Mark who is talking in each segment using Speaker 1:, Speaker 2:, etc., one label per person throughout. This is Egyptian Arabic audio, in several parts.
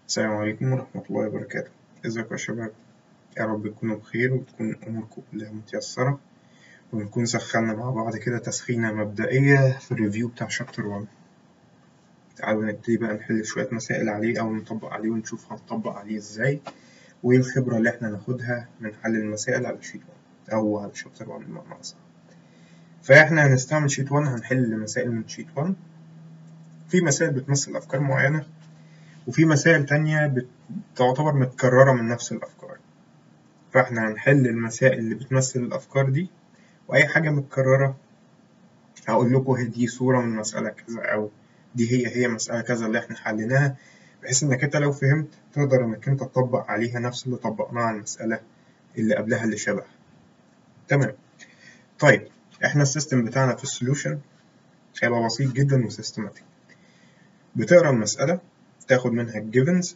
Speaker 1: السلام عليكم ورحمة الله وبركاته ازيكم يا شباب يا رب تكونوا بخير وتكون أموركم كلها متيسرة ونكون سخنا مع بعض كده تسخينة مبدئية في الريفيو بتاع شابتر 1 تعالوا نبتدي بقى نحل شوية مسائل عليه أو نطبق عليه ونشوف هنطبق عليه ازاي وايه الخبرة اللي احنا ناخدها من حل المسائل على شيت 1 أو على شابتر 1 بمعنى أصح فاحنا هنستعمل شيت 1 هنحل مسائل من شيت 1 في مسائل بتمثل أفكار معينة وفي مسائل تانية بتعتبر متكررة من نفس الأفكار فإحنا هنحل المسائل اللي بتمثل الأفكار دي وأي حاجة متكررة هقول لكم هي دي صورة من مسألة كذا أو دي هي هي مسألة كذا اللي إحنا حليناها بحيث إنك أنت لو فهمت تقدر إنك أنت تطبق عليها نفس اللي طبقناه على المسألة اللي قبلها اللي شبه تمام طيب إحنا السيستم بتاعنا في السوليوشن هيبقى بسيط جدا وسيستماتيك بتقرا المسألة تاخد منها الجيفنز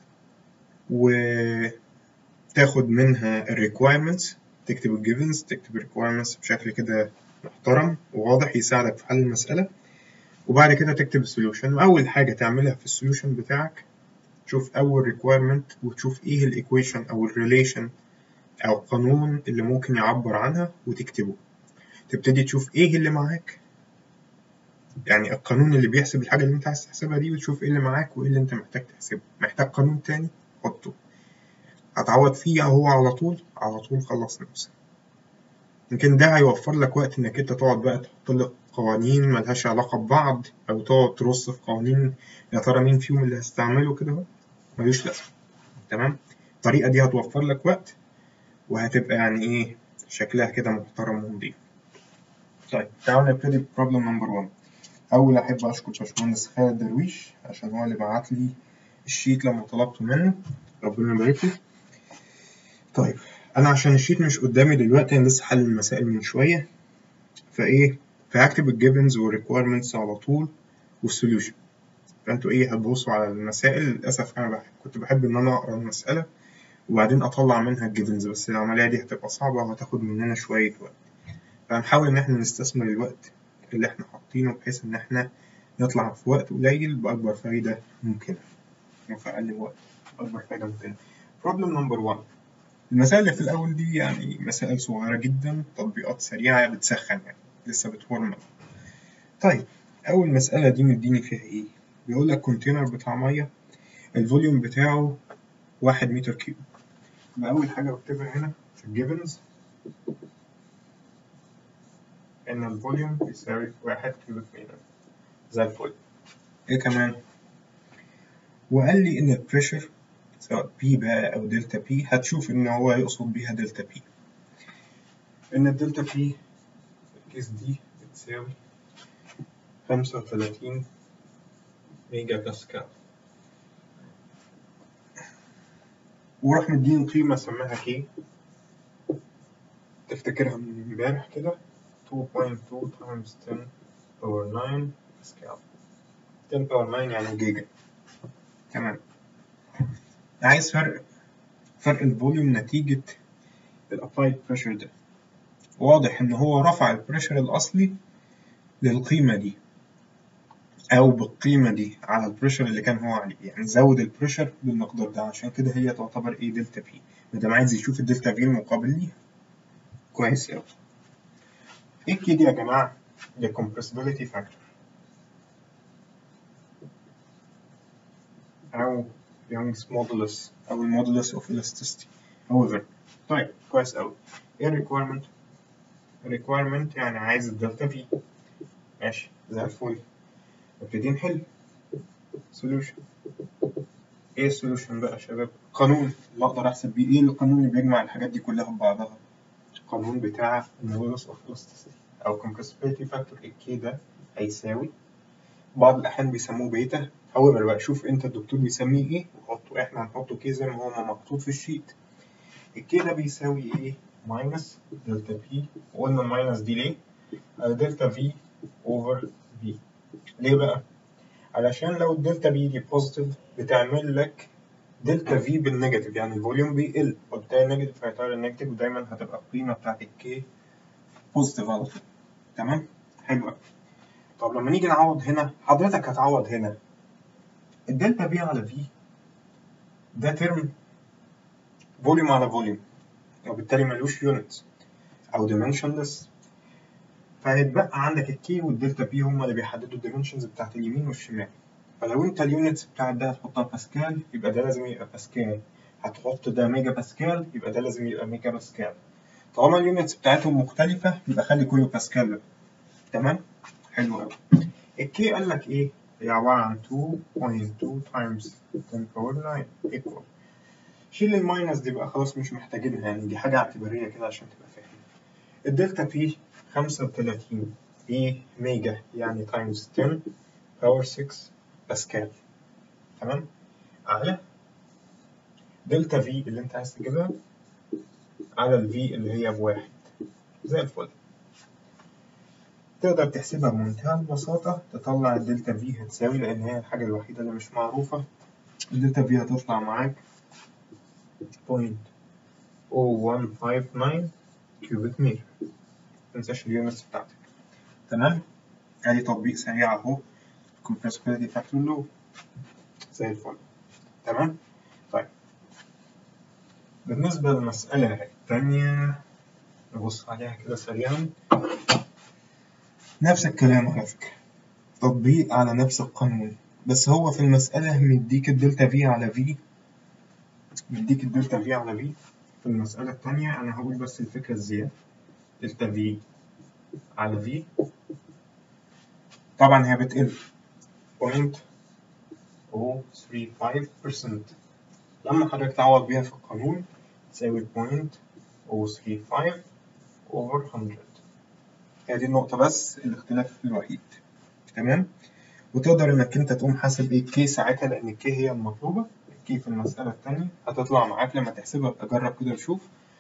Speaker 1: وتاخد منها الريكوايرمنتس تكتب الجيفنز تكتب الريكوايرمنتس بشكل كده محترم وواضح يساعدك في حل المسألة وبعد كده تكتب السوليوشن وأول حاجة تعملها في السوليوشن بتاعك تشوف أول ريكوايرمنت وتشوف إيه الإيكويشن أو الريليشن أو القانون اللي ممكن يعبر عنها وتكتبه تبتدي تشوف إيه اللي معاك يعني القانون اللي بيحسب الحاجة اللي أنت عايز تحسبها دي وتشوف إيه اللي معاك وإيه اللي أنت محتاج تحسبه محتاج قانون تاني حطه هتعوض فيه هو على طول على طول خلص نفسك يمكن ده هيوفر لك وقت إنك أنت تقعد بقى تحط لك قوانين ملهاش علاقة ببعض أو تقعد ترص في قوانين يا ترى مين فيهم اللي هستعمله كده أهو ملوش لازمة تمام الطريقة دي هتوفر لك وقت وهتبقى يعني إيه شكلها كده محترم ونضيف طيب تعالوا نبتدي ببروبلم نمبر 1 أول أحب أشكر باشمهندس خالد درويش عشان هو اللي بعت لي الشيت لما طلبته منه ربنا يبارك له طيب أنا عشان الشيت مش قدامي دلوقتي أنا لسه حل المسائل من شوية فإيه فهكتب الجيفنز والريكويرمنتس على طول والسوليوشن فأنتوا إيه هتبصوا على المسائل للأسف أنا بحب. كنت بحب إن أنا أقرأ المسألة وبعدين أطلع منها الجيفنز بس العملية دي هتبقى صعبة وهتاخد مننا شوية وقت فهنحاول إن إحنا نستثمر الوقت اللي احنا حاطينه بحيث ان احنا نطلع في وقت قليل بأكبر فايدة ممكنة وفي أقل وقت بأكبر فايدة ممكنة problem number one المسائل اللي في الأول دي يعني مسائل صغيرة جدا تطبيقات سريعة بتسخن يعني لسه بتورم طيب أول مسألة دي مديني فيها إيه؟ بيقول لك كونتينر بتاع مية الفوليوم بتاعه واحد متر كيوب يبقى أول حاجة بكتبها هنا في الجيفنز إن الفوليوم بيساوي واحد كيوبيك متر زي الفل إيه كمان؟ وقال لي إن البريشر سواء بي بقى أو دلتا بي هتشوف إن هو يقصد بيها دلتا بي إن الدلتا بي في الكيس دي بتساوي خمسة وتلاتين ميجا باسكال وراح مديني قيمة سماها كي تفتكرها من امبارح كده 2.2 times 10 power 9 باسكال 10 power 9 يعني جيجا تمام عايز فرق فرق الفوليوم نتيجة الابلايد بريشر ده واضح ان هو رفع البريشر الاصلي للقيمة دي او بالقيمة دي على البريشر اللي كان هو عليه يعني زود البريشر بالمقدار ده عشان كده هي تعتبر ايه دلتا بي مادام عايز يشوف الدلتا في المقابل ليها كويس اوي ايه كده يا جماعة؟ ده compressibility factor أو Young's modulus أو المودولس of elasticity however طيب كويس أوي ايه الريكويرمنت؟ الريكويرمنت يعني عايز الدلتا في ماشي زي الفل نبتدي نحل solution ايه السوليوشن بقى يا شباب؟ قانون اللي اقدر احسب بيه ايه القانون اللي بيجمع الحاجات دي كلها ببعضها؟ القانون بتاع المودولس اوف elasticity أو compressibility factor الكي ده هيساوي بعض الأحيان بيسموه بيتا however بقى شوف أنت الدكتور بيسميه إيه وحطه إحنا هنحطه كي زي ما هو محطوط في الشيت الكي ده بيساوي إيه؟ ماينس دلتا بي وقلنا الماينس دي ليه؟ دلتا في أوفر في ليه بقى؟ علشان لو الدلتا بي دي بوزيتيف بتعمل لك دلتا في بالنيجاتيف يعني الفوليوم بيقل وبالتالي النيجاتيف هيطير النيجاتيف ودايما هتبقى القيمة بتاعت الكي بوزيتيف على طول تمام حلو قوي طب لما نيجي نعوض هنا حضرتك هتعوض هنا الدلتا بي على في ده ترم فوليوم على فوليوم وبالتالي ملوش يونتس او dimensionless فهيتبقى عندك الكي والدلتا بي هما اللي بيحددوا الدايمنشنز بتاعت اليمين والشمال فلو انت اليونتس بتاعت ده هتحطها باسكال يبقى ده لازم يبقى باسكال هتحط ده ميجا باسكال يبقى ده لازم يبقى ميجا باسكال طالما اليونتس بتاعتهم مختلفة يبقى خلي كله باسكال بقى تمام حلو قوي الكي قال لك ايه هي عبارة عن 2.2 times 10 power 9 equal شيل الماينس دي بقى خلاص مش محتاجينها يعني دي حاجة اعتبارية كده عشان تبقى فاهم الدلتا بي 35 ايه ميجا يعني تايمز 10 باور 6 باسكال تمام على دلتا في اللي انت عايز تجيبها على الفي اللي هي بواحد زي الفل تقدر تحسبها بمنتهى البساطة تطلع الدلتا في هتساوي لأن هي الحاجة الوحيدة اللي مش معروفة الدلتا في هتطلع معاك بوينت أو وان فايف ناين كيوبيك متر متنساش اليونتس بتاعتك تمام ادي تطبيق سريع اهو compressibility factor low زي الفل تمام طيب بالنسبة للمسألة التانية نبص عليها كده سريعا نفس الكلام على فكرة تطبيق على نفس القانون بس هو في المسألة مديك الدلتا في على في مديك الدلتا في على في في المسألة التانية أنا هقول بس الفكرة الزيادة دلتا في على في طبعا هي بتقل 0.035% لما حضرتك تعوض بيها في القانون تساوي 0.035 over 100 هي دي النقطة بس الاختلاف الوحيد تمام وتقدر انك انت تقوم حاسب ايه كي ساعتها لان الكي هي المطلوبة الكي في المسألة التانية هتطلع معاك لما تحسبها تجرب كده وشوف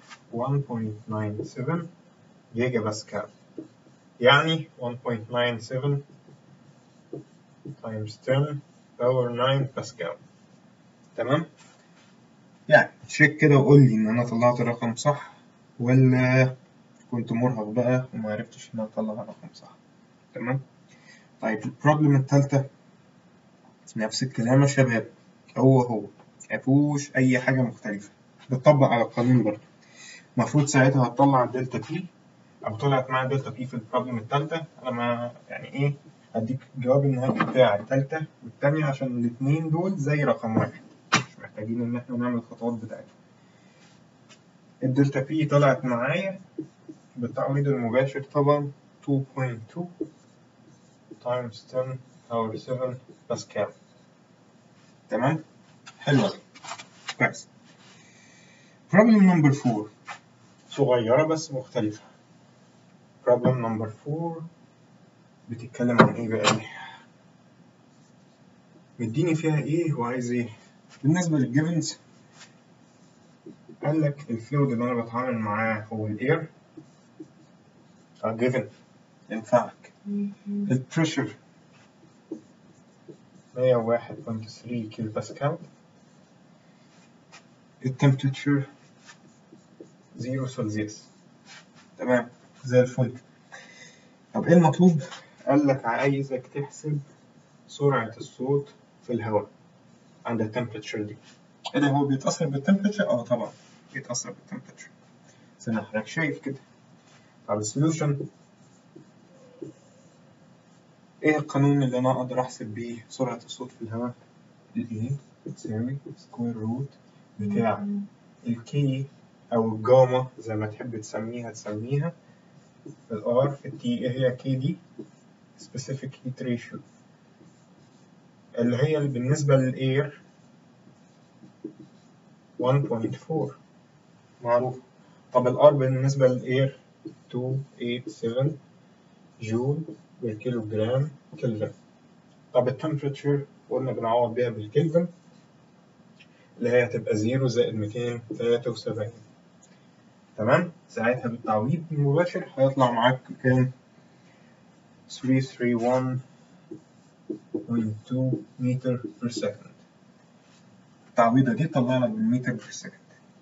Speaker 1: 1.97 جيجا باسكال يعني 1.97 times 10 power 9 باسكال تمام يعني تشيك كده وقول لي ان انا طلعت الرقم صح ولا كنت مرهق بقى وما عرفتش ان انا اطلع الرقم صح تمام طيب البروبلم التالتة نفس الكلام يا شباب هو هو مفيهوش اي حاجة مختلفة بتطبق على القانون برضه المفروض ساعتها هتطلع الدلتا بي او طلعت معايا دلتا بي في البروبلم التالتة انا ما يعني ايه هديك الجواب النهائي بتاع التالتة والتانية عشان الاتنين دول زي رقم واحد مش محتاجين ان احنا نعمل الخطوات بتاعتهم الدلتا بي طلعت معايا بالتعويض المباشر طبعا 2.2 times 10 power 7 باسكال تمام حلو كويس problem number 4 صغيرة بس مختلفة problem number 4 بتتكلم عن ايه بقى مديني فيها ايه وعايز ايه بالنسبة للجيفنز قال لك الفلويد اللي انا بتعامل معاه هو الاير اه جيفن ينفعك البريشر 101.3 كيلو باسكال التمبريتشر 0 سلسيوس تمام زي الفل طب ايه المطلوب؟ قال لك عايزك تحسب سرعة الصوت في الهواء عند التمبريتشر دي ايه ده هو بيتأثر بالتمبريتشر؟ اه طبعا بيتأثر بالتمبريتشر زي ما حضرتك شايف كده طب السوليوشن ايه القانون اللي انا اقدر احسب بيه سرعة الصوت في الهواء؟ ال A تساوي سكوير روت بتاع الكي او الجاما زي ما تحب تسميها تسميها الار في التي ايه هي كي دي specific heat ratio اللي هي اللي بالنسبة للاير 1.4 معروف طب الار بالنسبة للاير 287 جول بالكيلو جرام كلفن طب التمبريتشر قلنا بنعوض بيها بالكلفن اللي هي هتبقى زيرو زائد 273 تمام ساعتها بالتعويض المباشر هيطلع معاك كام 331.2 متر بير سكند التعويضة دي طلع لك بالمتر بير سكند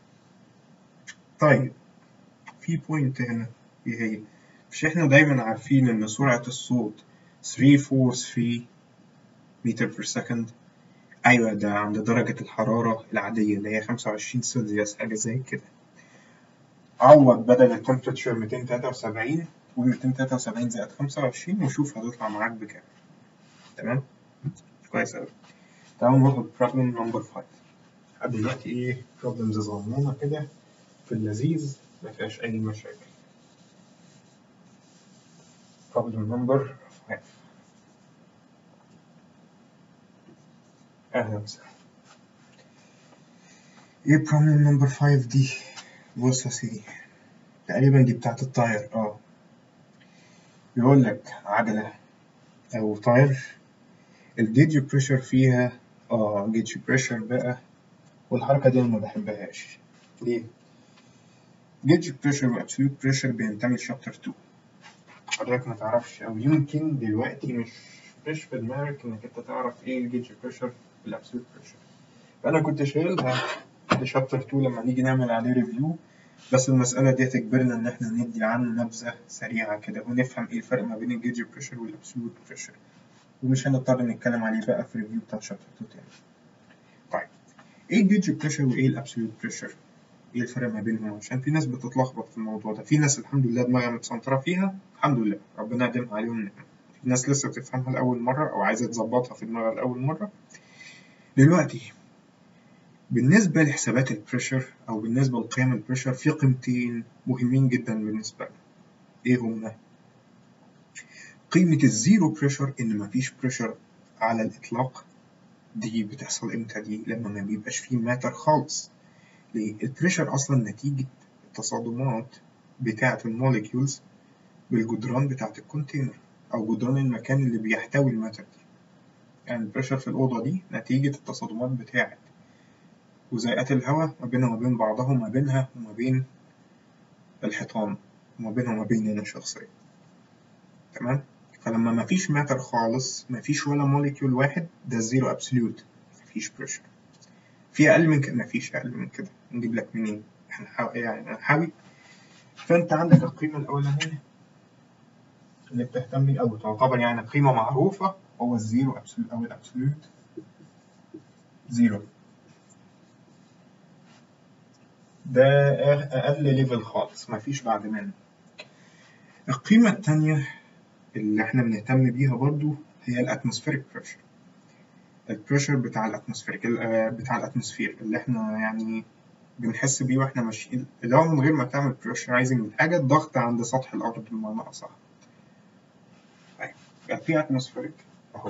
Speaker 1: طيب في بوينت هنا ايه هي مش احنا دايما عارفين ان سرعة الصوت 343 متر بير سكند أيوة ده عند درجة الحرارة العادية اللي هي 25 سلسيوس حاجة زي كده عوض بدل التمبريتشر 273 و 273 زائد 25 وشوف هتطلع معاك بكام تمام كويس أوي تعالوا نروح للبروبلم نمبر 5 لحد دلوقتي إيه بروبلمز صغنونة كده في اللذيذ ما فيهاش أي مشاكل problem number 5 أهلا وسهلا إيه problem number 5 دي؟ بص يا سيدي تقريبا دي بتاعت الطاير اه بيقول لك عجلة أو طاير الجيج بريشر فيها اه جيج بريشر بقى والحركة دي أنا ما بحبهاش ليه؟ جيج بريشر وأبسولوت بريشر بينتمي لشابتر 2 حضرتك ما تعرفش أو يمكن دلوقتي مش مش في دماغك إنك أنت تعرف إيه الجيج بريشر والأبسولوت بريشر فأنا كنت شايلها لشابتر 2 لما نيجي نعمل عليه ريفيو بس المسألة دي تجبرنا إن إحنا ندي عنه نبذة سريعة كده ونفهم إيه الفرق ما بين الجيج بريشر والأبسولوت بريشر ومش هنضطر نتكلم عليه بقى في ريفيو بتاع شابتر 2 تاني. طيب إيه الجيج بريشر وإيه الأبسولوت بريشر؟ إيه الفرق ما بينهم؟ عشان في ناس بتتلخبط في الموضوع ده، في ناس الحمد لله دماغها متسنطرة فيها الحمد لله ربنا يديم عليهم النعمة. في ناس لسه بتفهمها لأول مرة أو عايزة تظبطها في دماغها لأول مرة. دلوقتي بالنسبة لحسابات البريشر أو بالنسبة لقيم البريشر في قيمتين مهمين جدا بالنسبة لنا إيه هما؟ قيمة الزيرو بريشر إن مفيش بريشر على الإطلاق دي بتحصل إمتى دي؟ لما ما بيبقاش فيه ماتر خالص ليه؟ البريشر أصلا نتيجة التصادمات بتاعة الموليكيولز بالجدران بتاعة الكونتينر أو جدران المكان اللي بيحتوي الماتر دي يعني البريشر في الأوضة دي نتيجة التصادمات بتاعة وزيئات الهواء ما بينها وما بين بعضها وما بينها وما بين الحيطان وما بينها وما بين أنا شخصيا تمام فلما ما فيش ماتر خالص ما فيش ولا موليكيول واحد ده زيرو ابسوليوت ما فيش بريشر في أقل من كده ما فيش أقل من كده نجيب لك منين هنحاول يعني هنحاول فأنت عندك القيمة الأولانية اللي بتهتم بيه أو تعتبر يعني قيمة معروفة هو الزيرو ابسوليوت أو الابسوليوت زيرو ده أقل ليفل خالص مفيش بعد منه القيمة التانية اللي احنا بنهتم بيها برضو هي الاتموسفيريك بريشر البريشر بتاع الاتموسفيريك بتاع الاتموسفير اللي احنا يعني بنحس بيه واحنا ماشيين اللي هو من غير ما تعمل بريشرايزنج حاجة الضغط عند سطح الأرض بمعنى أصح طيب في اتموسفيريك أهو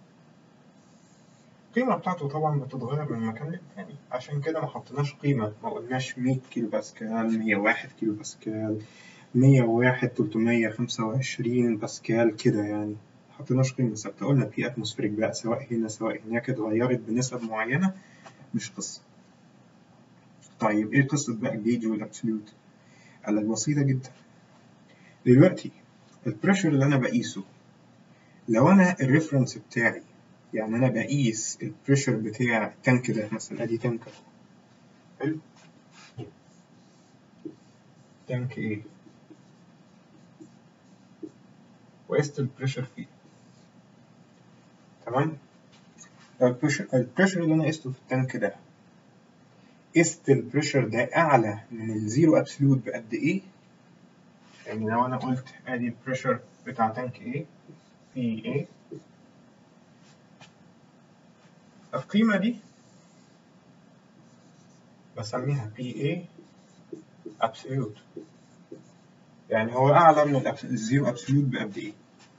Speaker 1: القيمة بتاعته طبعا بتتغير من مكان للتاني عشان كده ما حطيناش قيمة ما قلناش 100 كيلو باسكال 101 كيلو باسكال 101 325 باسكال كده يعني حطيناش قيمة ثابتة قلنا في اتموسفيريك بقى سواء هنا سواء هناك اتغيرت بنسب معينة مش قصة طيب ايه قصة بقى الجيج والابسوليوت؟ قال لك بسيطة جدا دلوقتي البريشر اللي أنا بقيسه لو أنا الريفرنس بتاعي يعني أنا بقيس البريشر بتاع التانك ده مثلا أدي تانك أهو حلو تانك إيه وقست البريشر فيه تمام البريشر البريشر اللي أنا قسته في التانك ده قست البريشر ده أعلى من الزيرو أبسوليوت بقد إيه يعني لو أنا قلت أدي البريشر بتاع تانك إيه في إيه القيمة دي بسميها PA absolute يعني هو أعلى من الزيرو absolute بقد إيه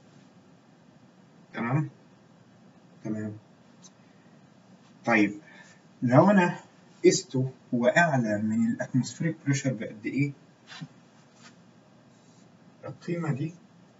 Speaker 1: تمام تمام طيب لو أنا قسته هو أعلى من الأتموسفيريك بريشر بقد إيه القيمة دي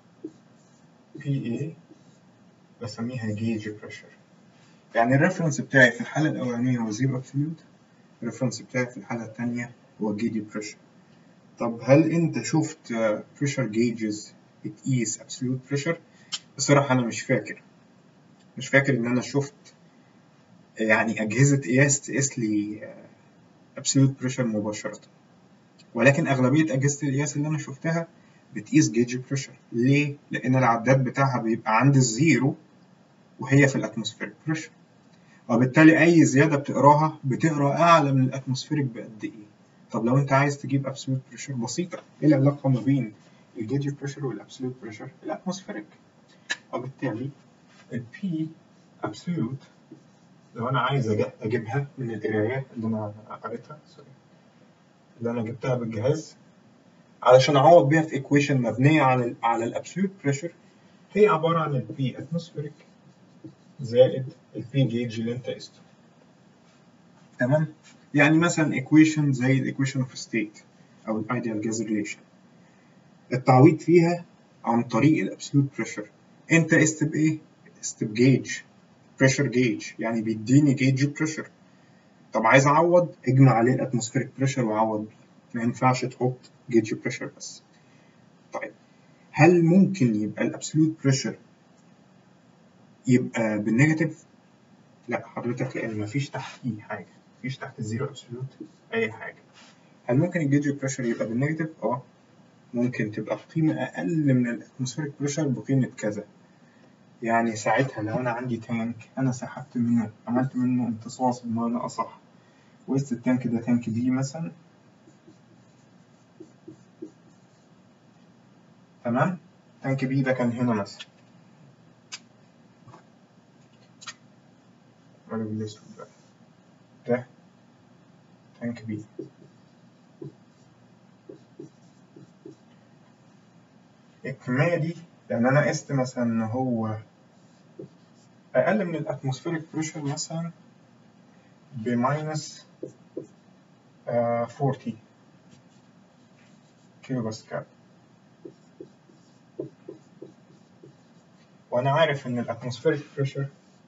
Speaker 1: PA بسميها جيج بريشر يعني الريفرنس بتاعي في الحالة الأولانية هو زيرو أبسوليوت الريفرنس بتاعي في الحالة التانية هو جيجي بريشر طب هل أنت شفت بريشر جيجز بتقيس أبسوليوت بريشر؟ بصراحة أنا مش فاكر مش فاكر إن أنا شفت يعني أجهزة قياس تقيس لي أبسوليوت بريشر مباشرة ولكن أغلبية أجهزة القياس اللي أنا شفتها بتقيس جيج بريشر ليه؟ لأن العداد بتاعها بيبقى عند الزيرو وهي في الاتموسفيريك بريشر وبالتالي أي زيادة بتقراها بتقرا أعلى من الأتموسفيريك بقد إيه طب لو أنت عايز تجيب أبسولوت بريشر بسيطة إيه العلاقة ما بين الجيج بريشر والأبسولوت بريشر الأتموسفيريك وبالتالي ال P absolute لو أنا عايز أجيبها من القرايات اللي أنا قريتها سوري اللي أنا جبتها بالجهاز علشان أعوض بيها في إيكويشن مبنية على ال على الأبسولوت بريشر هي عبارة عن ال P atmospheric زائد ال P gauge اللي أنت قسته تمام يعني مثلا equation زي ال equation of state أو ال ideal gas relation التعويض فيها عن طريق الابسولوت بريشر انت قست بايه؟ قست بجيج بريشر جيج يعني بيديني جيج بريشر طب عايز اعوض اجمع عليه الاتموسفيريك بريشر واعوض بيه ما ينفعش تحط جيج بريشر بس طيب هل ممكن يبقى الابسولوت بريشر يبقى بالنيجاتيف؟ لا حضرتك لان مفيش تحتيه حاجه مفيش تحت الزيرو ابسولوت اي حاجه هل ممكن الجيج بريشر يبقى بالنيجاتيف؟ اه ممكن تبقى بقيمة أقل من الأتموسفيريك بريشر بقيمة كذا يعني ساعتها لو أنا عندي تانك أنا سحبت منه عملت منه امتصاص بمعنى أصح وسط التانك ده تانك بي مثلا تمام تانك بي ده كان هنا مثلا ده تانك بي الكمية دي لأن أنا قست مثلا إن هو أقل من الأتموسفيريك بريشر مثلا بماينس آه 40 كيلو باسكال وأنا عارف إن الأتموسفيريك بريشر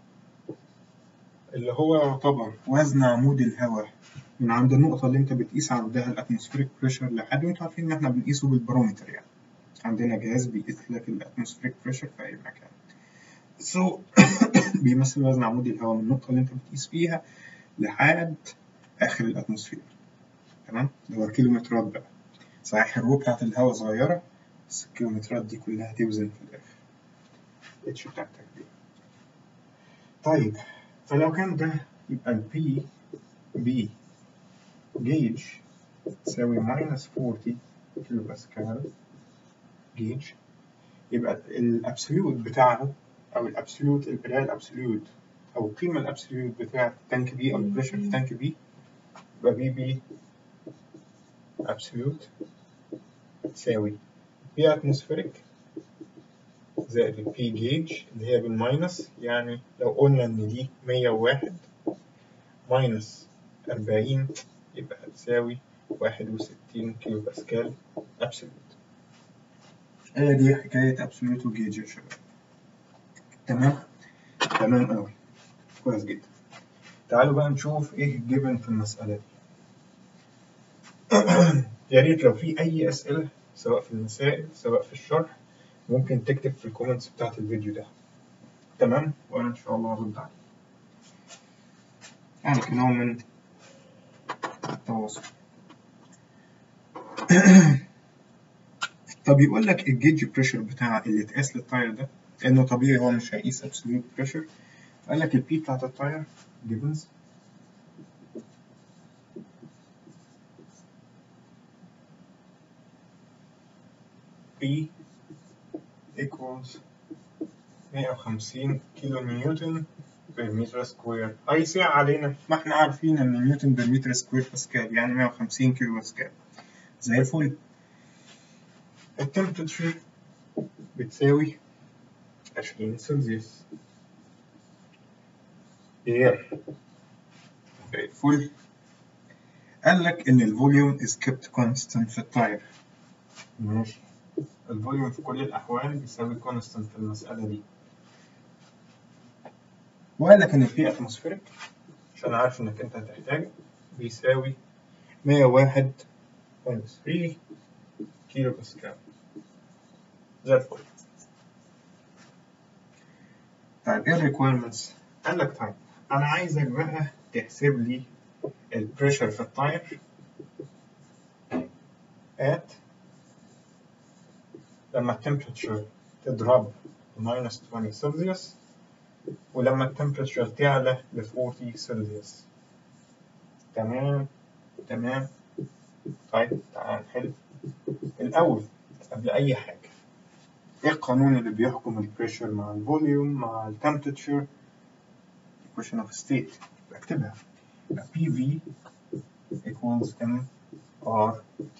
Speaker 1: اللي هو يعتبر وزن عمود الهواء من عند النقطة اللي أنت بتقيس عندها الأتموسفيريك بريشر لحد وأنتوا عارفين إن إحنا بنقيسه بالبارومتر يعني. عندنا جهاز بيقيس لك الاتموسفيريك بريشر في اي مكان سو so, بيمثل وزن عمود الهواء من النقطة اللي انت بتقيس فيها لحد آخر الأتموسفير تمام اللي هو الكيلومترات بقى صحيح الرو بتاعت الهواء صغيرة بس الكيلومترات دي كلها توزن في الآخر الاتش بتاعتك دي طيب فلو كان ده يبقى ال P B جيج تساوي ماينس 40 كيلو باسكال جيج يبقى الابسوليوت بتاعه او الابسوليوت البدايه الابسوليوت او القيمه الابسوليوت بتاعه تانك بي او البريشر في تانك بي يبقى بي بي ابسوليوت تساوي بي اتموسفيريك زائد البي جيج اللي هي بالماينس يعني لو قلنا ان دي 101 ماينس 40 يبقى هتساوي 61 كيلو باسكال ابسوليوت هي دي حكاية ابسوليوت وجيج يا شباب تمام تمام أوي كويس جدا تعالوا بقى نشوف ايه الجبن في المسألة دي يا ريت لو في أي أسئلة سواء في المسائل سواء في الشرح ممكن تكتب في الكومنتس بتاعت الفيديو ده تمام وأنا إن شاء الله هرد عليك يعني كنوع من التواصل طب يقول لك الجيج بريشر بتاع اللي اتقاس للتاير ده لأنه طبيعي هو مش هيقيس ابسوليوت بريشر فقال لك البي بتاعت التاير جيفنز P equals 150 كيلو نيوتن بالمتر سكوير هيسيع علينا ما احنا عارفين ان نيوتن بالمتر سكوير باسكال يعني 150 كيلو باسكال زي الفل التمبرتشر بتساوي 20 سلسيوس اير زي الفل قال لك ان الفوليوم is kept constant في التاير ماشي الفوليوم في كل الأحوال بيساوي كونستانت في المسألة دي وقال لك إن البي أتموسفيريك عشان عارف إنك أنت هتحتاج بيساوي 101.3 كيلو باسكال زي الفل طيب إيه الريكويرمنتس؟ قال لك طيب أنا عايزك بقى تحسب لي البريشر في التاير at لما التمبرتشر تضرب minus 20 سلسيوس ولما التمبريتشر تعلى ل 40 سلسيوس تمام تمام طيب تعال نحل الأول قبل أي حاجة إيه القانون اللي بيحكم البريشر مع الفوليوم مع التمبريتشر equation of state بكتبها PV equals M R T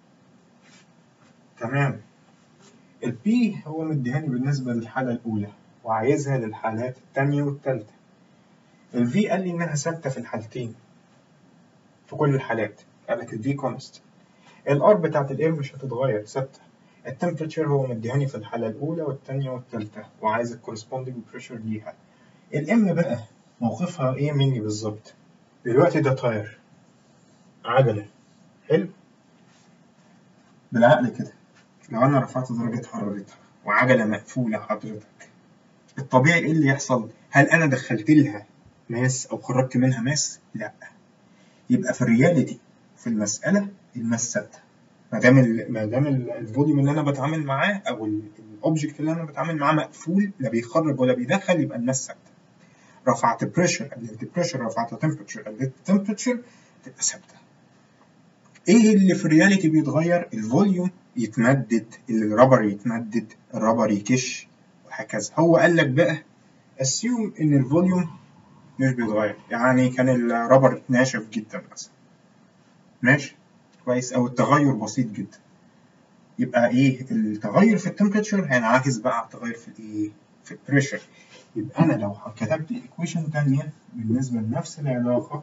Speaker 1: تمام ال P هو مديهاني بالنسبة للحالة الأولى وعايزها للحالات التانية والتالتة ال V قال لي إنها ثابتة في الحالتين في كل الحالات قال لك ال V constant ال R بتاعت ال M مش هتتغير ثابتة التمبريتشر هو مديهاني في الحالة الأولى والتانية والتالتة وعايز ال corresponding pressure ليها ال M بقى موقفها إيه مني بالظبط دلوقتي ده تاير عجلة حلو بالعقل كده لو أنا رفعت درجة حرارتها وعجلة مقفولة حضرتك الطبيعي إيه اللي يحصل؟ هل أنا دخلت لها ماس أو خرجت منها ماس؟ لأ يبقى في الرياليتي في المسألة الماس ثابتة ما دام ما دام الفوليوم اللي أنا بتعامل معاه أو الأوبجكت اللي أنا بتعامل معاه مقفول لا بيخرج ولا بيدخل يبقى الماس ثابتة رفعت بريشر قللت بريشر رفعت تمبريتشر قللت تمبريتشر تبقى ثابتة ايه اللي في الرياليتي بيتغير الفوليوم يتمدد الرابر يتمدد الرابر يكش وهكذا هو قال لك بقى اسيوم ان الفوليوم مش بيتغير يعني كان الرابر ناشف جدا مثلا ماشي كويس او التغير بسيط جدا يبقى ايه التغير في التمبريتشر هينعكس بقى على التغير في الايه في البريشر يبقى انا لو كتبت ايكويشن تانية بالنسبه لنفس العلاقه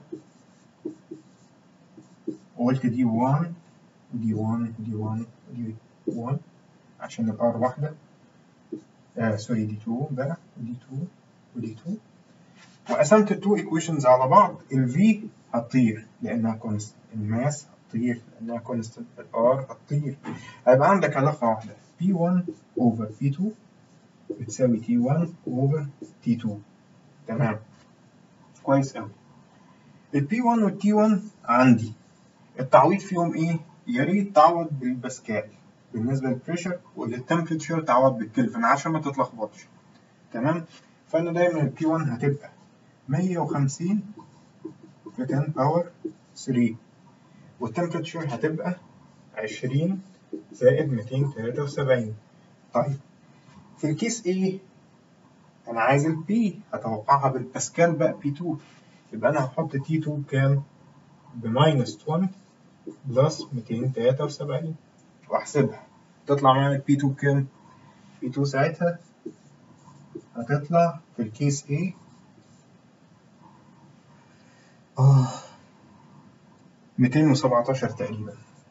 Speaker 1: وقلت دي 1 ودي 1 ودي 1 ودي 1 عشان الار واحدة آه سوري دي 2 بقى ودي 2 ودي 2 وقسمت التو ايكويشنز على بعض الفي هتطير لانها كونستنت الماس هتطير لانها كونستنت الار هتطير هيبقى عندك علاقة واحدة P1 over P2 بتساوي T1 over T2 تمام كويس أوي ال P1 وال T1 عندي التعويض فيهم ايه؟ يا ريت تعوض بالباسكال بالنسبه للبريشر وللتمبريتشر تعوض بالكلفن عشان ما تتلخبطش تمام؟ فانا دايما البي 1 هتبقى 150 في 10 باور 3 والتمبريتشر هتبقى 20 زائد 273 طيب في الكيس ايه؟ انا عايز البي هتوقعها بالباسكال بقى بي 2 يبقى انا هحط تي 2 بكام؟ بماينس 20 بلس 273 واحسبها تطلع معايا بي 2 بكام؟ بي 2 ساعتها هتطلع في الكيس A آه 217 تقريبا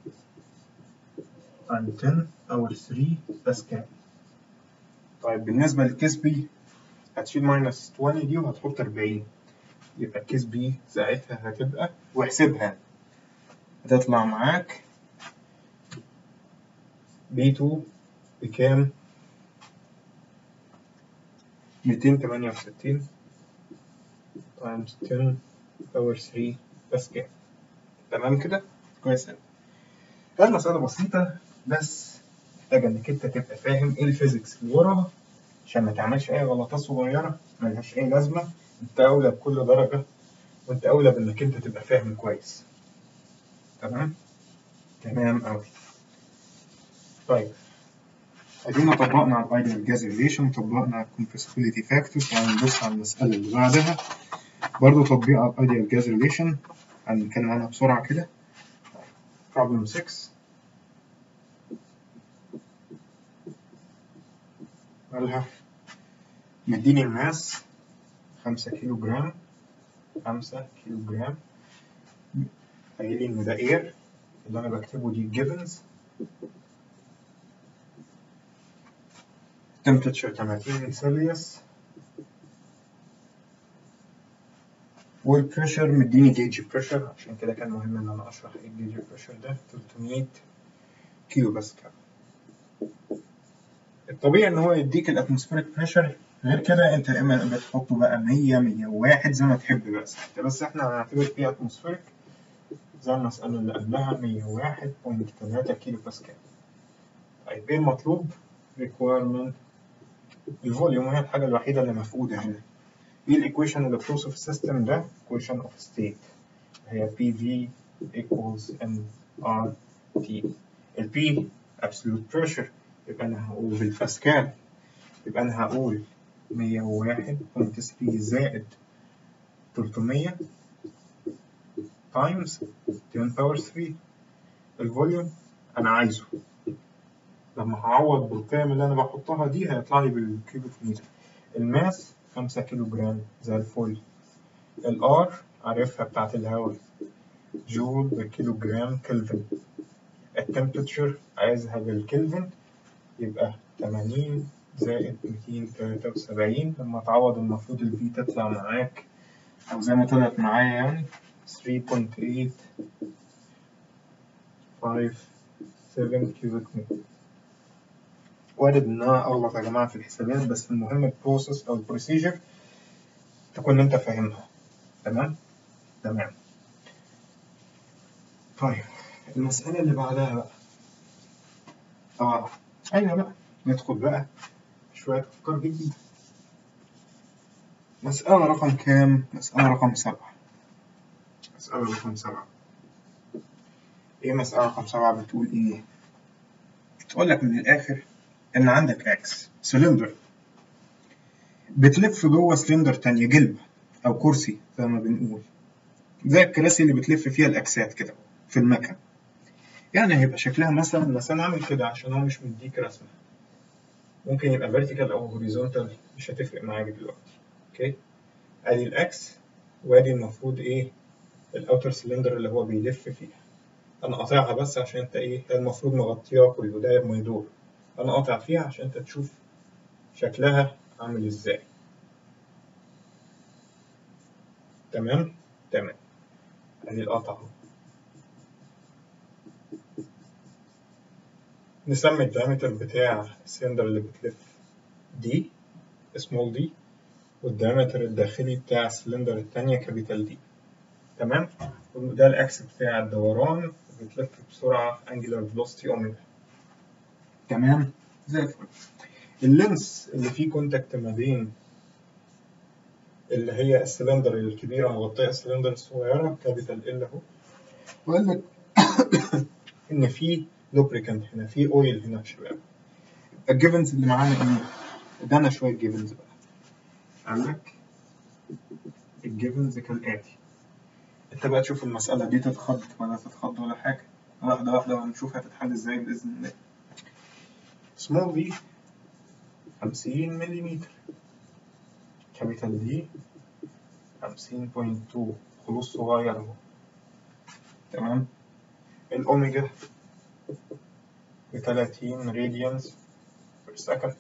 Speaker 1: عن 10 أو 3 باسكال طيب بالنسبة للكيس B هتشيل ماينس 20 دي وهتحط 40 يبقى الكيس B ساعتها هتبقى واحسبها هتطلع معاك B2 بكام؟ 268 تايمز 10 باور 3 باسكال تمام كده؟ كويس أوي كانت مسألة بسيطة بس محتاجة إنك أنت تبقى فاهم إيه الفيزيكس اللي وراها عشان ما تعملش أي غلطات صغيرة ملهاش أي لازمة أنت أولى بكل درجة وأنت أولى بإنك أنت تبقى فاهم كويس تمام؟ تمام أوي طيب ادينا طبقنا على الايديال جاز ريليشن طبقنا على الكومبريسبيليتي فاكتور تعالوا نبص على المسألة اللي بعدها برضه تطبيق على الايديال جاز ريليشن هنتكلم عنها بسرعة كده problem 6 مالها مديني الماس 5 كيلو جرام 5 كيلو جرام قايل لي ان ده اير اللي انا بكتبه دي جيفنز temperature 30 سلسيوس والبريشر مديني جيج بريشر عشان كده كان مهم ان انا اشرح ايه الجيج بريشر ده 300 كيلو باسكال الطبيعي ان هو يديك الاتموسفيريك بريشر غير كده انت اما بتحطه بقى 100 101 زي ما تحب بقى بس احنا هنعتبر فيه اتموسفيريك زي المسألة اللي قبلها 101.3 كيلو باسكال طيب ايه المطلوب؟ requirement الفوليوم هي الحاجة الوحيدة اللي مفقودة هنا ايه الايكويشن اللي بتوصف السيستم ده equation of state هي PV equals nRT ال P absolute pressure يبقى انا هقول بالباسكال يبقى انا هقول 101.3 زائد 300 times 10 power 3 الفوليوم انا عايزه لما هعوض بالقيم اللي انا بحطها دي هيطلع لي بالكيوبيك متر الماس 5 كيلو جرام زي الفل الار عارفها بتاعت الهواء جول بالكيلو جرام كلفن التمبريتشر عايزها بالكلفن يبقى 80 زائد 273 لما تعوض المفروض الفي تطلع معاك أو زي ما طلعت معايا يعني 3.857 كيوبيك متر وارد إن أنا أغلط يا جماعة في الحسابات بس المهم البروسيس أو البروسيجر تكون أنت فاهمها تمام؟ تمام طيب المسألة اللي بعدها بقى آه أيوه بقى ندخل بقى شوية أفكار جديدة مسألة رقم كام؟ مسألة رقم سبعة مسألة رقم سبعة إيه مسألة رقم سبعة بتقول إيه؟ بتقول لك من الآخر إن عندك إكس سلندر بتلف جوه سلندر تانية جلبة أو كرسي زي ما بنقول زي الكراسي اللي بتلف فيها الأكسات كده في المكن يعني هيبقى شكلها مثلا بس أنا أعمل كده عشان هو مش مديك رسمة ممكن يبقى فيرتيكال أو هوريزونتال مش هتفرق معاك دلوقتي أوكي أدي الأكس وأدي المفروض إيه الأوتر سلندر اللي هو بيلف فيها أنا قاطعها بس عشان أنت إيه هي المفروض مغطيها كله داير ما يدور أنا قاطع فيها عشان أنت تشوف شكلها عامل إزاي تمام تمام ادي القطع اهو نسمي الدايمتر بتاع السلندر اللي بتلف دي سمول دي والدايمتر الداخلي بتاع السلندر التانية كابيتال دي تمام وده الاكس بتاع الدوران بتلف بسرعة angular velocity اوميجا تمام زي الفل اللينس اللي فيه كونتاكت ما بين اللي هي السلندر الكبيرة مغطية السلندر الصغيرة كابيتال ال اهو وقال لك إن في لوبريكانت هنا في أويل هنا يا شباب الجيفنز اللي معانا إيه؟ ادانا شوية جيفنز بقى قال لك الجيفنز كالآتي أنت بقى تشوف المسألة دي تتخض ولا تتخض ولا حاجة واحدة واحدة وهنشوف هتتحل إزاي بإذن الله سمول دي 50 ملم كابيتال دي 50.2 خلوص صغير اهو تمام الأوميجا ب 30 راديانز بير سكند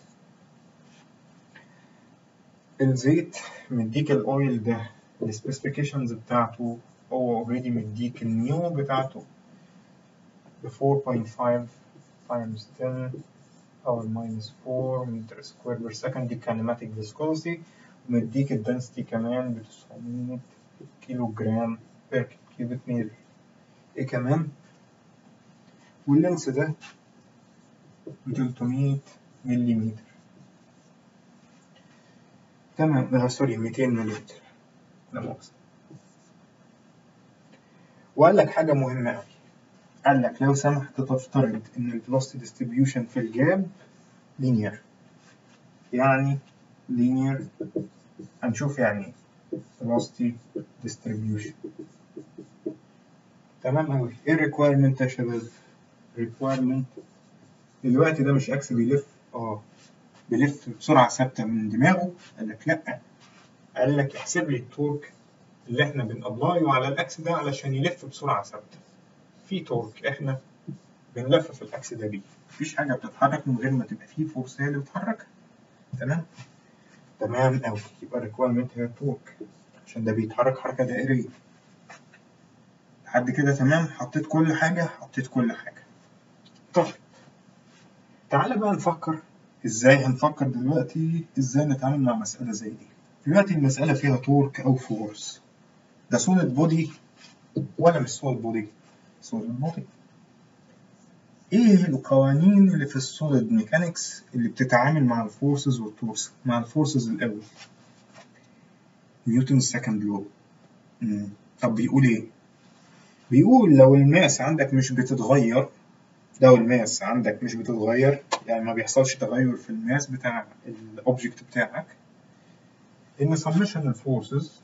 Speaker 1: الزيت مديك الأويل ده السبيسيفيكيشنز بتاعته هو اوريدي مديك النيو بتاعته ب 4.5 times 10 power minus 4 متر سكوير بير سكند دي كينيماتيك فيسكوسيتي ومديك الدنسيتي كمان ب 900 كيلو جرام بير كيوبيك متر ايه كمان واللينس ده ب 300 ملم تمام آه سوري 200 ملم لا مؤاخذة وقال لك حاجة مهمة أوي قال لك لو سمحت تفترض إن الفلوسيتي ديستريبيوشن في الجاب لينير يعني لينير هنشوف يعني velocity distribution تمام أوي إيه الريكوايرمنت يا شباب؟ ريكوايرمنت دلوقتي ده مش أكس بيلف اه بيلف بسرعة ثابتة من دماغه قال لك لأ قال لك احسب لي التورك اللي احنا بنابلايه على الأكس ده علشان يلف بسرعة ثابتة في تورك احنا بنلف في الأكس ده بيه مفيش حاجة بتتحرك من غير ما تبقى فيه فورس هي اللي بتحركها تمام تمام أوي يبقى الريكوايرمنت هي التورك عشان ده بيتحرك حركة دائرية لحد كده تمام حطيت كل حاجة حطيت كل حاجة طيب تعالى بقى نفكر ازاي هنفكر دلوقتي ازاي نتعامل مع مسألة زي دي دلوقتي المسألة فيها تورك أو فورس ده سوليد بودي ولا مش سوليد بودي؟ سوليد بودي ايه القوانين اللي في السوليد ميكانكس اللي بتتعامل مع الفورسز والتورس مع الفورسز الأول نيوتن سكند لو طب بيقول ايه بيقول لو الماس عندك مش بتتغير لو الماس عندك مش بتتغير يعني ما بيحصلش تغير في الماس بتاع الاوبجكت بتاعك ان سمشن الفورسز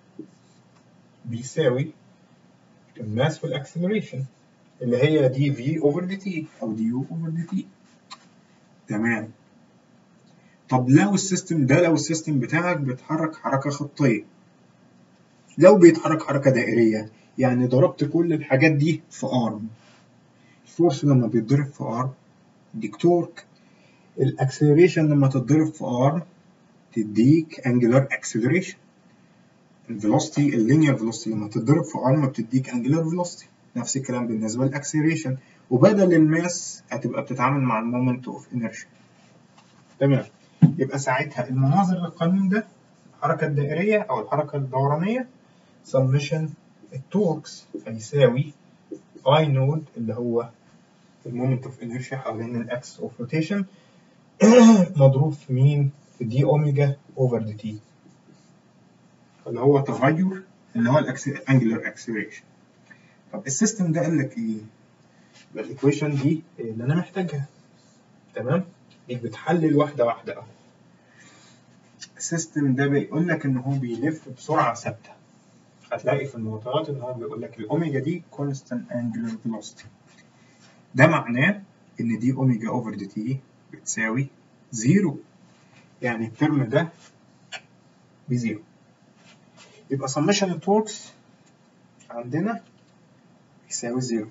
Speaker 1: بيساوي الماس في الاكسلريشن اللي هي دي في اوفر دي تي او دي يو اوفر دي تي تمام طب لو السيستم ده لو السيستم بتاعك بيتحرك حركة خطية لو بيتحرك حركة دائرية يعني ضربت كل الحاجات دي في ارم الفورس لما بيتضرب في ارم يديك تورك الاكسلريشن لما تتضرب في ارم تديك انجلر اكسلريشن الفيلوسيتي اللينير فيلوسيتي لما تتضرب في ارم بتديك انجلر فيلوسيتي نفس الكلام بالنسبه للاكسلريشن وبدل الماس هتبقى بتتعامل مع المومنت اوف انرشيا تمام يبقى ساعتها المناظر للقانون ده الحركه الدائريه او الحركه الدورانيه سمشن التوركس هيساوي اي نود اللي هو المومنت اوف انرشيا حوالين الاكس اوف روتيشن مضروب في مين؟ في دي اوميجا اوفر دي تي اللي هو تغير اللي هو الانجلر اكسلريشن طب السيستم ده قال لك ايه؟ يبقى الايكويشن دي اللي انا محتاجها تمام؟ دي بتحلل واحده واحده اهو السيستم ده بيقول لك ان هو بيلف بسرعه ثابته هتلاقي في المعطيات ان هو بيقول لك الاوميجا دي كونستانت انجلر فيلوسيتي ده معناه ان دي اوميجا اوفر دي تي بتساوي زيرو يعني الترم ده بزيرو يبقى سمشن التوركس عندنا يساوي زيرو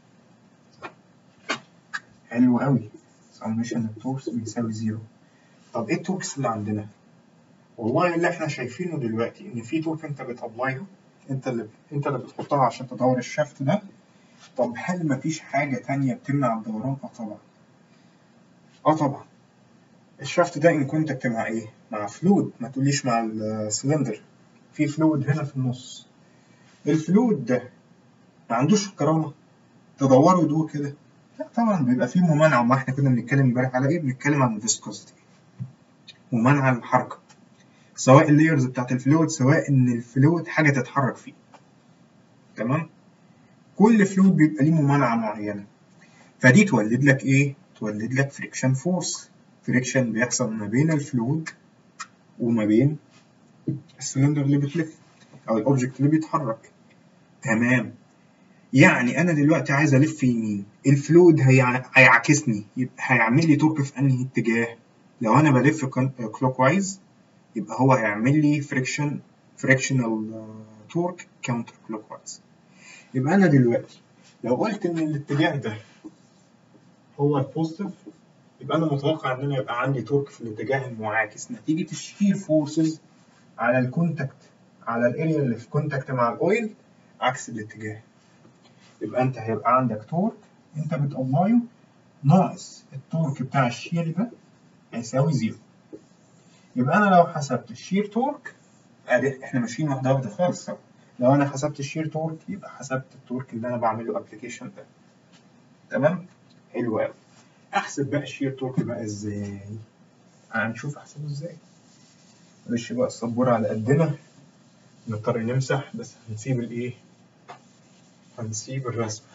Speaker 1: حلو قوي سمشن التوركس بيساوي زيرو طب ايه التوركس اللي عندنا والله اللي احنا شايفينه دلوقتي ان في تورك انت بتابلايها انت اللي انت اللي بتحطها عشان تدور الشافت ده طب هل مفيش حاجة تانية بتمنع الدوران؟ اه طبعا اه طبعا الشافت ده ان كونتاكت مع ايه؟ مع فلويد ما تقوليش مع السلندر في فلويد هنا في النص الفلويد ده ما عندوش كرامة تدوره يدور كده لا طبعا بيبقى فيه ممانعة ما احنا كنا بنتكلم امبارح على ايه؟ بنتكلم عن الفيسكوستي ممانعة للحركة سواء اللايرز بتاعت الفلويد سواء ان الفلويد حاجة تتحرك فيه تمام؟ كل فلويد بيبقى ليه ممانعة معينة فدي تولد لك ايه؟ تولد لك فريكشن فورس فريكشن بيحصل ما بين الفلويد وما بين السلندر اللي بتلف او الاوبجكت اللي بيتحرك تمام يعني انا دلوقتي عايز الف يمين الفلويد هيع... هيعكسني يبقى هيعمل لي تورك في انهي اتجاه لو انا بلف كلوك وايز يبقى هو هيعمل لي فريكشن فريكشنال تورك كاونتر كلوك وايز يبقى انا دلوقتي لو قلت ان الاتجاه ده هو البوزيتيف يبقى انا متوقع ان انا يبقى عندي تورك في الاتجاه المعاكس نتيجه الشير فورسز على الكونتاكت على الاريا اللي في كونتاكت مع الاويل عكس الاتجاه يبقى انت هيبقى عندك تورك انت بتابلايه ناقص التورك بتاع الشير ده هيساوي زيرو يبقى انا لو حسبت الشير تورك ادي احنا ماشيين واحده واحده خالص لو انا حسبت الشير تورك يبقى حسبت التورك اللي انا بعمله ابلكيشن ده تمام حلو قوي احسب بقى الشير تورك بقى ازاي هنشوف احسبه ازاي معلش بقى السبوره على قدنا نضطر نمسح بس هنسيب الايه هنسيب الرسمه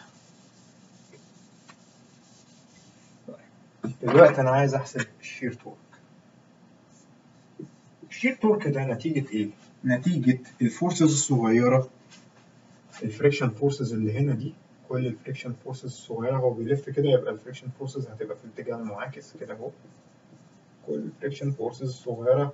Speaker 1: دلوقتي انا عايز احسب الشير تورك الشير تورك ده نتيجه ايه نتيجه الفورسز الصغيره الفريكشن فورسز اللي هنا دي كل الفريكشن فورسز الصغيره هو بيلف كده يبقى الفريكشن فورسز هتبقى في الاتجاه المعاكس كده اهو كل الفريكشن فورسز الصغيره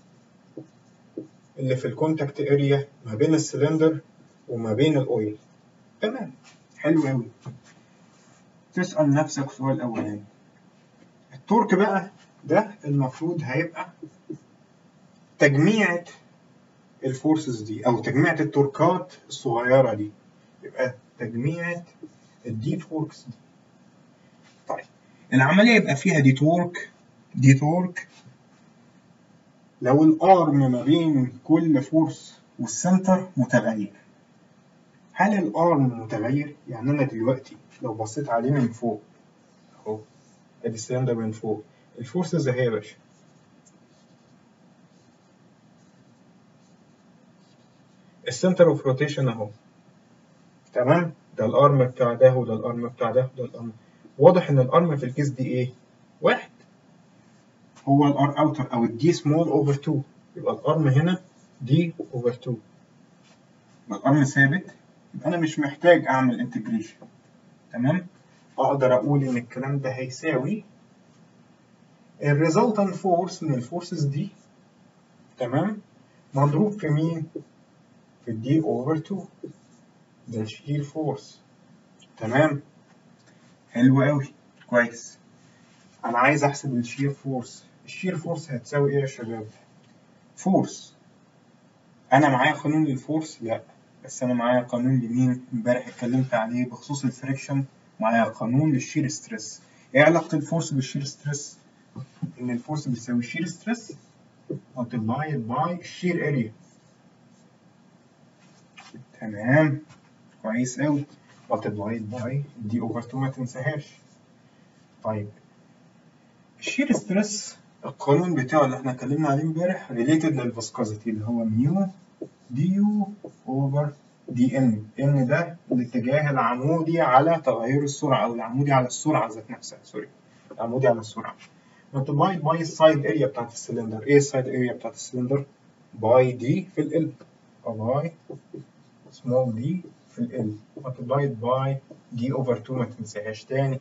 Speaker 1: اللي في الكونتاكت اريا ما بين السلندر وما بين الاويل تمام حلو قوي تسأل نفسك سؤال اولاني التورك بقى ده المفروض هيبقى تجميعة الفورسز دي او تجميعة التوركات الصغيرة دي يبقى تجميعة الدي توركس دي طيب العملية يبقى فيها دي تورك دي تورك لو الارم ما بين كل فورس والسنتر متغير هل الارم متغير؟ يعني انا دلوقتي لو بصيت عليه من فوق اهو ادي السلندر من فوق الفورسز اهي يا باشا السنتر اوف روتيشن اهو تمام ده الارم بتاع ده وده الارم بتاع ده وده الارم واضح ان الارم في الكيس دي ايه واحد هو الار اوتر او الدي سمول اوفر 2 يبقى الارم هنا دي اوفر 2 يبقى الارم ثابت يبقى انا مش محتاج اعمل انتجريشن تمام اقدر اقول ان الكلام ده هيساوي الريزلتنت فورس من الفورسز دي تمام مضروب في مين في الدي اوفر 2 ده الشير فورس تمام حلو قوي كويس انا عايز احسب الشير فورس الشير فورس هتساوي ايه يا شباب فورس انا معايا قانون للفورس لا بس انا معايا قانون لمين امبارح اتكلمت عليه بخصوص الفريكشن معايا قانون للشير ستريس ايه علاقه الفورس بالشير ستريس ان الفورس بتساوي الشير ستريس multiplied by الشير اريا تمام كويس قوي multiplied by دي اوفر 2 ما تنساهاش طيب الشير ستريس القانون بتاعه اللي احنا اتكلمنا عليه امبارح ريليتد للفسكوزيتي اللي هو ميو دي يو اوفر دي ان ان ده الاتجاه العمودي على تغير السرعه او العمودي على السرعه ذات نفسها سوري العمودي على السرعه multiplied by السايد اريا بتاعت السلندر ايه السايد اريا بتاعت السلندر باي دي في ال باي small d في ال multiplied by d over 2 ما تنساهاش تاني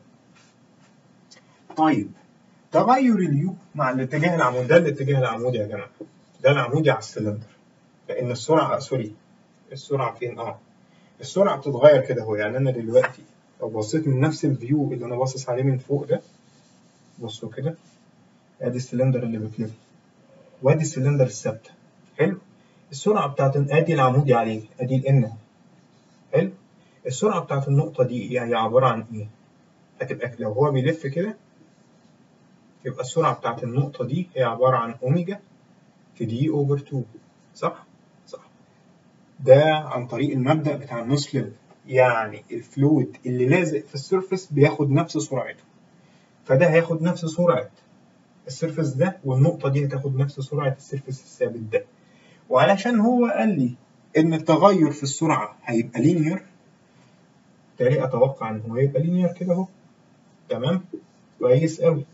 Speaker 1: طيب تغير اليو مع الاتجاه العمودي ده الاتجاه العمودي يا جماعه ده العمودي على السلندر لان السرعه سوري السرعه فين اه السرعه بتتغير كده اهو يعني انا دلوقتي لو بصيت من نفس الفيو اللي انا باصص عليه من فوق ده بصوا كده ادي السلندر اللي بتلف وادي السلندر الثابته حلو السرعه بتاعت ادي العمودي عليه ادي الان حلو السرعه بتاعت النقطه دي يعني عباره عن ايه هتبقى لو هو بيلف كده يبقى السرعه بتاعت النقطه دي هي عباره عن اوميجا في دي اوفر 2 صح صح ده عن طريق المبدا بتاع النص ليفل يعني الفلويد اللي لازق في السيرفس بياخد نفس سرعته فده هياخد نفس سرعه السيرفس ده والنقطه دي هتاخد نفس سرعه السيرفس الثابت ده وعلشان هو قال لي ان التغير في السرعه هيبقى لينير بالتالي اتوقع ان هو هيبقى لينير كده اهو تمام كويس قوي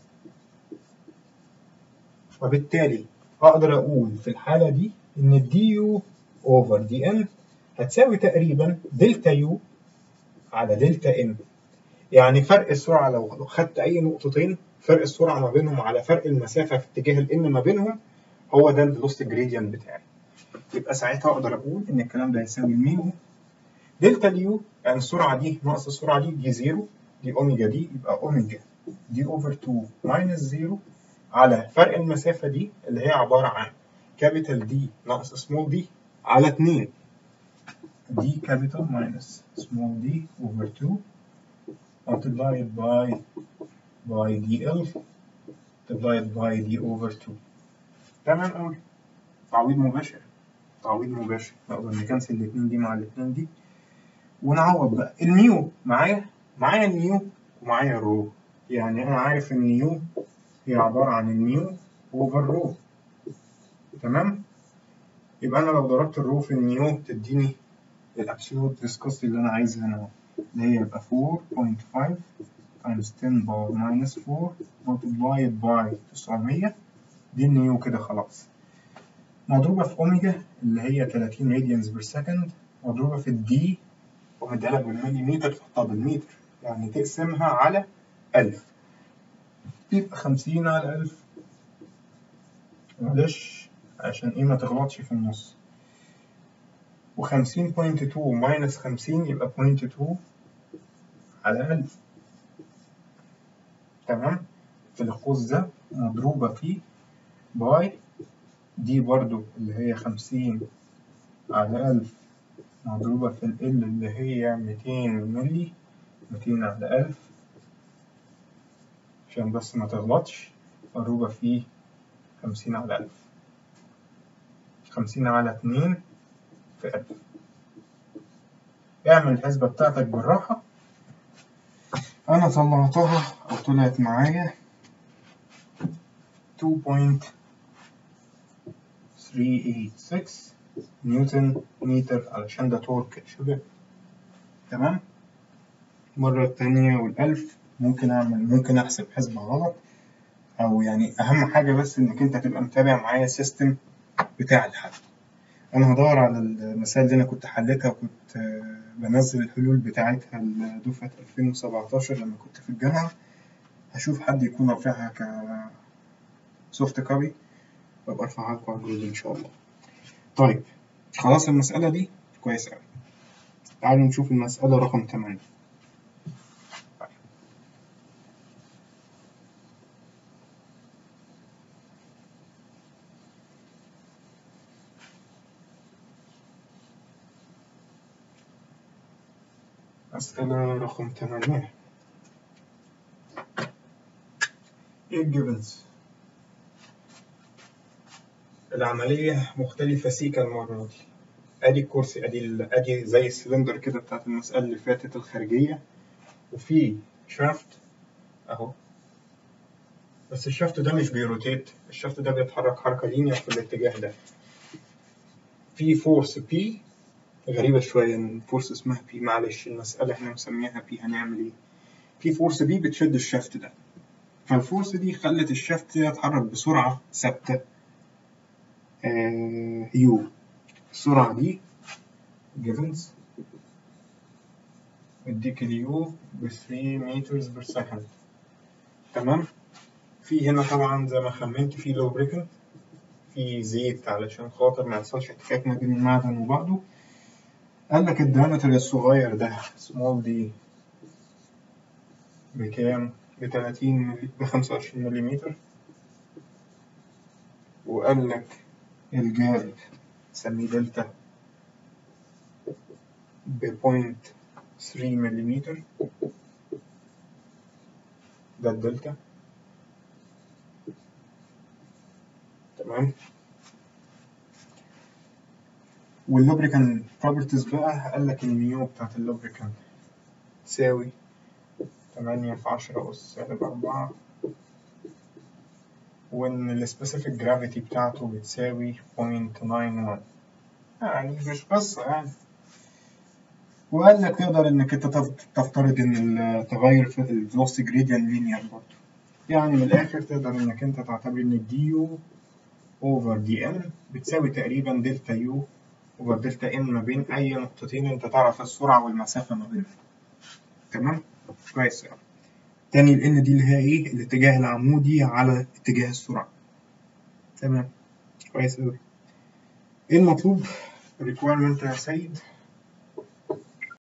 Speaker 1: وبالتالي اقدر اقول في الحاله دي ان الدي يو اوفر دي ان هتساوي تقريبا دلتا يو على دلتا ان يعني فرق السرعه لو خدت اي نقطتين فرق السرعه ما بينهم على فرق المسافه في اتجاه الان ما بينهم هو ده الفيلوسيتي جريدينت بتاعي يبقى ساعتها اقدر اقول ان الكلام ده يساوي ميو دلتا ديو يعني السرعه دي ناقص السرعه دي دي زيرو دي اوميجا دي يبقى اوميجا دي اوفر 2 ماينس زيرو على فرق المسافه دي اللي هي عباره عن كابيتال دي ناقص سمول دي على 2 دي كابيتال ماينس سمول دي اوفر 2 multiplied by by dl multiplied by d over 2 تمام قوي تعويض مباشر تعويض مباشر نقدر نكنسل الاثنين دي مع الاثنين دي ونعوض بقى الميو معايا معايا الميو ومعايا الرو يعني انا عارف ان الميو هي عباره عن الميو اوفر رو تمام يبقى انا لو ضربت الرو في الميو تديني الابسولوت فيسكوستي اللي انا عايزها انا اللي هي يبقى 4.5 times 10 باور minus 4 multiplied by 900 دي النيو كده خلاص مضروبة في أوميجا اللي هي 30 راديانز بير سكند مضروبة في الدي ومديها لك بالمليمتر تحطها بالمتر يعني تقسمها على 1000 يبقى 50 على 1000 معلش عشان ايه ما تغلطش في النص و50.2 ماينس 50 يبقى 0.2 على 1000 تمام في القوس ده مضروبة في باي دي برضو اللي هي 50 على 1000 مضروبة في ال اللي هي 200 ملي 200 على 1000 عشان بس ما تغلطش مضروبة في 50 على 1000 50 على 2 في 1000 اعمل الحسبة بتاعتك بالراحة أنا طلعتها أو طلعت معايا 2.386 نيوتن متر علشان ده تورك يا شباب تمام المرة التانية والألف ممكن أعمل ممكن أحسب حسبة غلط أو يعني أهم حاجة بس إنك أنت تبقى متابع معايا السيستم بتاع الحل أنا هدور على المسائل اللي أنا كنت حليتها وكنت بنزل الحلول بتاعتها لدفعة 2017 لما كنت في الجامعة هشوف حد يكون رافعها ك سوفت كوبي وابقى ارفعها لكم على الجروب ان شاء الله طيب خلاص المسألة دي كويس أوي تعالوا نشوف المسألة رقم 8 مسألة رقم 8 ايه الجيفنز العملية مختلفة سيكا المرة دي ادي الكرسي ادي ال- ادي زي السلندر كده بتاعت المسألة اللي فاتت الخارجية وفي شافت اهو بس الشافت ده مش بيروتيت الشافت ده بيتحرك حركة لينير في الاتجاه ده في فورس بي غريبة شوية ان فورس اسمها بي معلش المسألة احنا مسميها بي هنعمل ايه في فورس بي بتشد الشافت ده فالفورس دي خلت الشافت يتحرك بسرعة ثابتة آه يو السرعة دي جيفنز اديك اليو ب 3 متر بير سكند تمام في هنا طبعا زي ما خمنت في لوبريكنت في زيت علشان خاطر ما يحصلش احتكاك ما بين المعدن وبعضه قال لك الدايمتر الصغير ده سمول دي بكام؟ ب 30 ملي ب 25 ملم وقال لك الجاب سميه دلتا ب 0.3 ملم ده الدلتا تمام واللوبريكان بروبرتيز بقى قال لك الميو بتاعت اللوبريكان تساوي تمانية في عشرة أس سالب أربعة وإن السبيسيفيك جرافيتي بتاعته بتساوي 0.91 يعني مش قصة يعني وقال لك تقدر إنك أنت تف- تفترض إن التغير في الفيلوسيتي جريدينت لينير برضه يعني من الآخر تقدر إنك أنت تعتبر إن الدي يو أوفر دي إن بتساوي تقريبا دلتا يو أوفر دلتا إن ما بين أي نقطتين أنت تعرف السرعة والمسافة ما بينهم تمام كويس أوي تاني ال N دي اللي هي إيه الاتجاه العمودي على اتجاه السرعة تمام كويس أوي إيه المطلوب requirement يا سيد